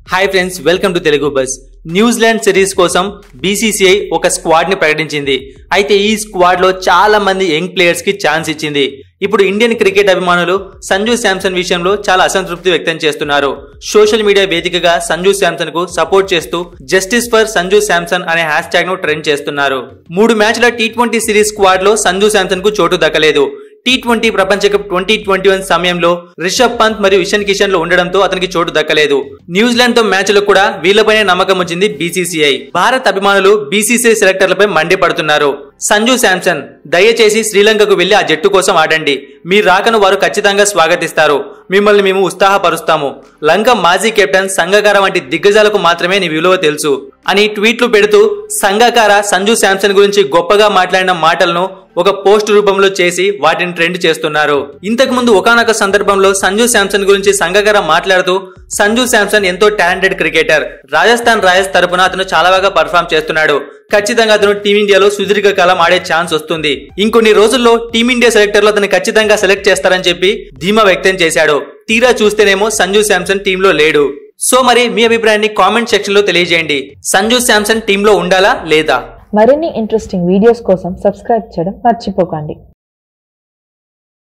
hi friends welcome to Telugu bus New Zealand series కోసం BCCI ఒక squad ని ప్రకటించింది అయితే ఈ స్క్వాడ్ లో చాలా మంది యంగ్ ప్లేయర్స్ కి ఛాన్స్ ఇచ్చింది ఇప్పుడు ఇండియన్ క్రికెట్ అభిమానులు సంజు శాంసన్ విషయంలో చాలా అసంతృప్తి వ్యక్తం చేస్తున్నారు సోషల్ మీడియా వేదికగా సంజు శాంసన్ కు సపోర్ట్ చేస్తూ జస్టిస్ ఫర్ సంజు శాంసన్ అనే హ్యాష్ ట్యాగ్ ను ట్రెండ్ చేస్తున్నారు మూడు మ్యాచ్ల టీ ట్వంటీ సిరీస్ స్క్వాడ్ లో సంజు శాంసన్ కు చోటు దక్కలేదు టీ ట్వంటీ ప్రపంచ కప్ ట్వంటీ ట్వంటీ వన్ సమయంలో రిషబ్ పంత్ మరియు ఇషన్ కిషన్ లో ఉండడంతో అతనికి చోటు దక్కలేదు న్యూజిలాండ్ తో మ్యాచ్లకు కూడా వీళ్లపైనే నమ్మకం వచ్చింది బీసీసీఐ భారత్ అభిమానులు బీసీసీఐ సెలెక్టర్లపై మండిపడుతున్నారు సంజు శాంసన్ దయచేసి శ్రీలంకకు వెళ్లి ఆ జట్టు కోసం ఆడండి మీ రాకను వారు ఖచ్చితంగా స్వాగతిస్తారు మిమ్మల్ని మేము ఉత్సాహపరుస్తాము లంక మాజీ కెప్టెన్ సంగకార వంటి దిగ్గజాలకు మాత్రమే నీ విలువ తెలుసు అని ట్వీట్లు పెడుతూ సంగకార సంజు శాంసన్ గురించి గొప్పగా మాట్లాడిన మాటలను ఒక పోస్ట్ రూపంలో చేసి వాటిని ట్రెండ్ చేస్తున్నారు ఇంతకు ముందు ఒకనొక సందర్భంలో సంజు శాంసన్ గురించి సంగకార మాట్లాడుతూ సంజు శాంసన్ ఎంతో టాలెంటెడ్ క్రికెటర్ రాజస్థాన్ రాయల్స్ తరపున అతను చాలా బాగా పర్ఫామ్ చేస్తున్నాడు ఖచ్చితంగా అతను టీమిండియాలో సుదీర్ఘ కాలం ఆడే ఛాన్స్ వస్తుంది ఇంకొన్ని రోజుల్లో టీమిండియా సెలెక్టర్లు అతను ఖచ్చితంగా సెలెక్ట్ చేస్తారని చెప్పి ధీమా వ్యక్తం చేశాడు తీరా చూస్తేనేమో సంజు శాంసన్ టీంలో లేడు సో మరి మీ అభిప్రాయాన్ని కామెంట్ సెక్షన్ లో తెలియజేయండి సంజు శాంసన్ టీంలో ఉండాలా లేదా మరిన్ని ఇంట్రెస్టింగ్ వీడియోస్ కోసం సబ్స్క్రైబ్ చేయడం మర్చిపోకండి